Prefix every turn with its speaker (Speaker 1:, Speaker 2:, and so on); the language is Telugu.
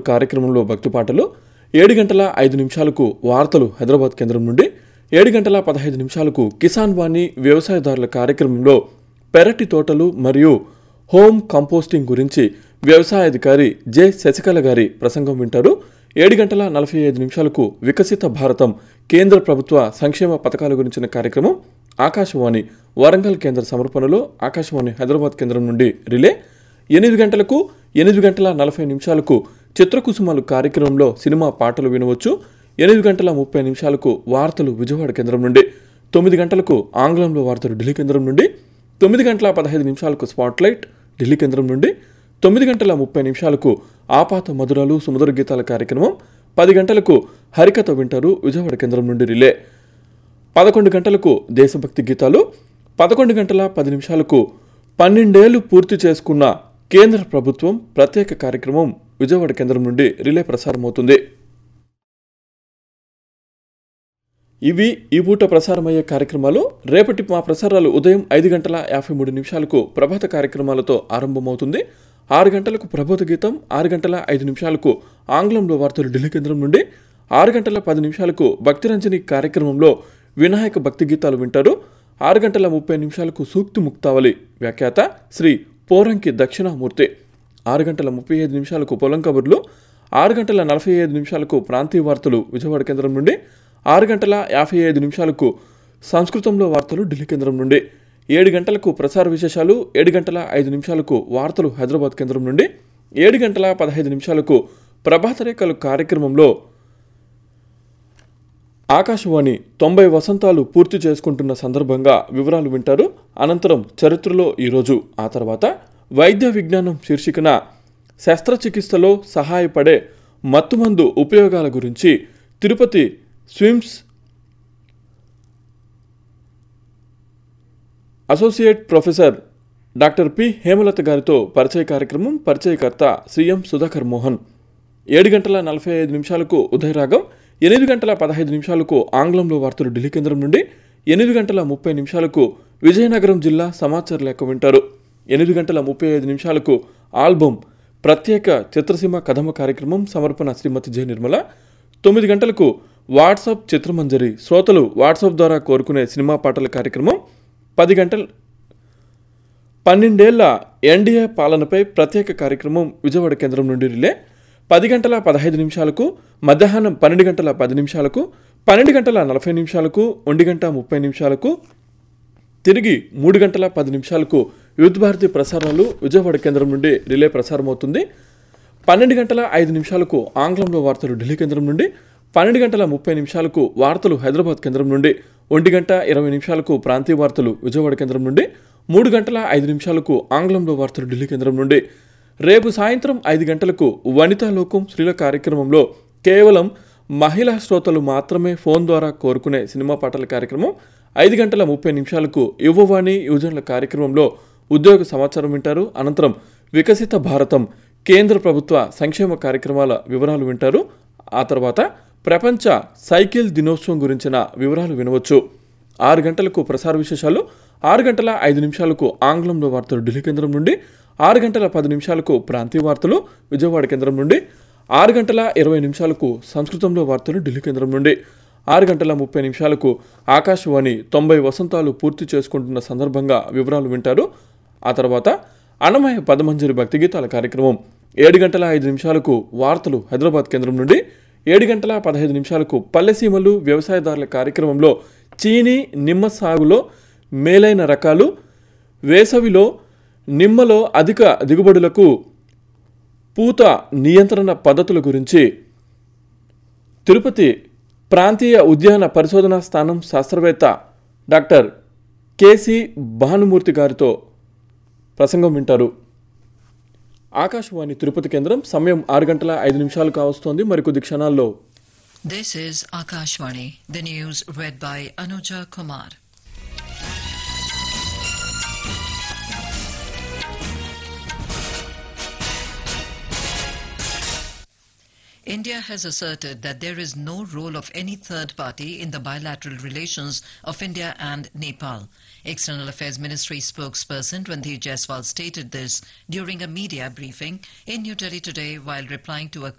Speaker 1: కార్యక్రమంలో భక్తి పాటలు ఏడు గంటల ఐదు నిమిషాలకు వార్తలు హైదరాబాద్ కేంద్రం నుండి ఏడు గంటల పదహైదు నిమిషాలకు కిసాన్ వాణి వ్యవసాయదారుల కార్యక్రమంలో పెరటి తోటలు మరియు హోమ్ కంపోస్టింగ్ గురించి వ్యవసాయ అధికారి జె శశికళ గారి ప్రసంగం వింటారు ఏడు గంటల నలభై ఐదు నిమిషాలకు వికసిత భారతం కేంద్ర ప్రభుత్వ సంక్షేమ పథకాల గురించిన కార్యక్రమం ఆకాశవాణి వరంగల్ కేంద్ర సమర్పణలో ఆకాశవాణి హైదరాబాద్ కేంద్రం నుండి రిలే ఎనిమిది గంటలకు ఎనిమిది గంటల నలభై నిమిషాలకు చిత్రకుసుమలు కార్యక్రమంలో సినిమా పాటలు వినవచ్చు ఎనిమిది గంటల ముప్పై నిమిషాలకు వార్తలు విజయవాడ కేంద్రం నుండి తొమ్మిది గంటలకు ఆంగ్లంలో వార్తలు ఢిల్లీ కేంద్రం నుండి తొమ్మిది గంటల పదహైదు నిమిషాలకు స్పాట్లైట్ ఢిల్లీ కేంద్రం నుండి తొమ్మిది గంటల ముప్పై నిమిషాలకు ఆపాత మధురాలు సుమధుర గీతాల కార్యక్రమం పది గంటలకు హరికథ వింటారు విజయవాడ కేంద్రం నుండి రిలే పదకొండు గంటలకు దేశభక్తి గీతాలు పదకొండు గంటల పది నిమిషాలకు పన్నెండేళ్లు పూర్తి చేసుకున్న కేంద్ర ప్రభుత్వం ప్రత్యేక కార్యక్రమం విజయవాడ కేంద్రం నుండి రిలే ప్రసారమవుతుంది ఇవి ఈ పూట ప్రసారమయ్యే కార్యక్రమాలు రేపటి మా ప్రసారాలు ఉదయం ఐదు గంటల యాభై మూడు నిమిషాలకు ప్రభాత కార్యక్రమాలతో ఆరంభమవుతుంది ఆరు గంటలకు ప్రభాత గీతం ఆరు గంటల ఐదు నిమిషాలకు ఆంగ్లంలో వార్తలు ఢిల్లీ కేంద్రం నుండి ఆరు గంటల పది నిమిషాలకు భక్తిరంజని కార్యక్రమంలో వినాయక భక్తి గీతాలు వింటారు ఆరు గంటల ముప్పై నిమిషాలకు సూక్తి ముక్తావళి వ్యాఖ్యాత శ్రీ పోరంకి దక్షిణామూర్తి ఆరు గంటల ముప్పై ఐదు నిమిషాలకు పొలం కబుర్లు ఆరు గంటల నలభై ఐదు నిమిషాలకు ప్రాంతీయ వార్తలు విజయవాడ కేంద్రం నుండి ఆరు గంటల యాభై ఐదు నిమిషాలకు సంస్కృతంలో వార్తలు ఢిల్లీ కేంద్రం నుండి ఏడు గంటలకు ప్రసార విశేషాలు ఏడు గంటల ఐదు నిమిషాలకు వార్తలు హైదరాబాద్ కేంద్రం నుండి ఏడు గంటల పదహైదు నిమిషాలకు ప్రభాత రేఖలు కార్యక్రమంలో ఆకాశవాణి తొంభై వసంతాలు పూర్తి చేసుకుంటున్న సందర్భంగా వివరాలు వింటారు అనంతరం చరిత్రలో ఈరోజు ఆ తర్వాత వైద్య విజ్ఞానం శీర్షికన శస్త్రచికిత్సలో సహాయపడే మత్తుమందు ఉపయోగాల గురించి Tirupati SVIMS associate professor doctor P Hemalatha గారితో పరిచయ కార్యక్రమం పరిచయకర్త శ్రీఎం సుధాకర్ మోహన్ ఏడు గంటల నలభై ఐదు నిమిషాలకు ఉదయరాగం ఎనిమిది గంటల పదహైదు నిమిషాలకు ఆంగ్లంలో వార్తలు ఢిల్లీ కేంద్రం నుండి ఎనిమిది గంటల ముప్పై నిమిషాలకు విజయనగరం జిల్లా సమాచార లేఖ వింటారు ఎనిమిది గంటల ముప్పై ఐదు నిమిషాలకు ఆల్బమ్ ప్రత్యేక చిత్రసీమ కథమ కార్యక్రమం సమర్పణ శ్రీమతి జె నిర్మల తొమ్మిది గంటలకు వాట్సాప్ చిత్రమంజరి శ్రోతలు వాట్సాప్ ద్వారా కోరుకునే సినిమా పాటల కార్యక్రమం పది గంటల పన్నెండేళ్ల ఎన్డీఏ పాలనపై ప్రత్యేక కార్యక్రమం విజయవాడ కేంద్రం నుండి రిలే పది గంటల పదహైదు నిమిషాలకు మధ్యాహ్నం పన్నెండు గంటల పది నిమిషాలకు పన్నెండు గంటల నలభై నిమిషాలకు ఒంటి గంట ముప్పై నిమిషాలకు తిరిగి మూడు గంటల పది నిమిషాలకు యూత్ భారతి ప్రసారాలు విజయవాడ కేంద్రం నుండి రిలే ప్రసారమవుతుంది పన్నెండు గంటల ఐదు నిమిషాలకు ఆంగ్లంలో వార్తలు ఢిల్లీ కేంద్రం నుండి పన్నెండు గంటల ముప్పై నిమిషాలకు వార్తలు హైదరాబాద్ కేంద్రం నుండి ఒంటి గంట ఇరవై నిమిషాలకు ప్రాంతీయ వార్తలు విజయవాడ కేంద్రం నుండి మూడు గంటల ఐదు నిమిషాలకు ఆంగ్లంలో వార్తలు ఢిల్లీ కేంద్రం నుండి రేపు సాయంత్రం ఐదు గంటలకు వనితా లోకం స్త్రీల కార్యక్రమంలో కేవలం మహిళా శ్రోతలు మాత్రమే ఫోన్ ద్వారా కోరుకునే సినిమా పాటల కార్యక్రమం ఐదు గంటల ముప్పై నిమిషాలకు యువవాణి యువజనుల కార్యక్రమంలో ఉద్యోగ సమాచారం వింటారు అనంతరం వికసిత భారతం కేంద్ర ప్రభుత్వ సంక్షేమ కార్యక్రమాల వివరాలు వింటారు ఆ తర్వాత ప్రపంచ సైకిల్ దినోత్సవం గురించిన వివరాలు వినవచ్చు ఆరు గంటలకు ప్రసార విశేషాలు ఆరు గంటల ఐదు నిమిషాలకు ఆంగ్లంలో వార్తలు ఢిల్లీ కేంద్రం నుండి ఆరు గంటల పది నిమిషాలకు ప్రాంతీయ వార్తలు విజయవాడ కేంద్రం నుండి ఆరు గంటల ఇరవై నిమిషాలకు సంస్కృతంలో వార్తలు ఢిల్లీ కేంద్రం నుండి ఆరు గంటల ముప్పై నిమిషాలకు ఆకాశవాణి తొంభై వసంతాలు పూర్తి చేసుకుంటున్న సందర్భంగా వివరాలు వింటారు ఆ తర్వాత అన్నమయ్య పదమంజరి భక్తి గీతాల కార్యక్రమం ఏడు గంటల ఐదు నిమిషాలకు వార్తలు హైదరాబాద్ కేంద్రం నుండి ఏడు గంటల పదహైదు నిమిషాలకు పల్లెసీమలు వ్యవసాయదారుల కార్యక్రమంలో చీని నిమ్మ సాగులో మేలైన రకాలు వేసవిలో నిమ్మలో అధిక దిగుబడులకు పూత నియంత్రణ పద్ధతుల గురించి తిరుపతి ప్రాంతీయ ఉద్యాన పరిశోధనా స్థానం శాస్త్రవేత్త డాక్టర్ కేసి భానుమూర్తి గారితో ప్రసంగం వింటారు ఆకాశవాణి తిరుపతి కేంద్రం సమయం ఆరు గంటల ఐదు నిమిషాలు కావస్తోంది మరికొద్ది క్షణాల్లో
Speaker 2: This is Akashvani, the news read by Anuja Kumar. India has asserted that there is no role of any third party in the bilateral relations of India and Nepal. External Affairs Ministry spokesperson Randhir Jaiswal stated this during a media briefing in New Delhi today while replying to a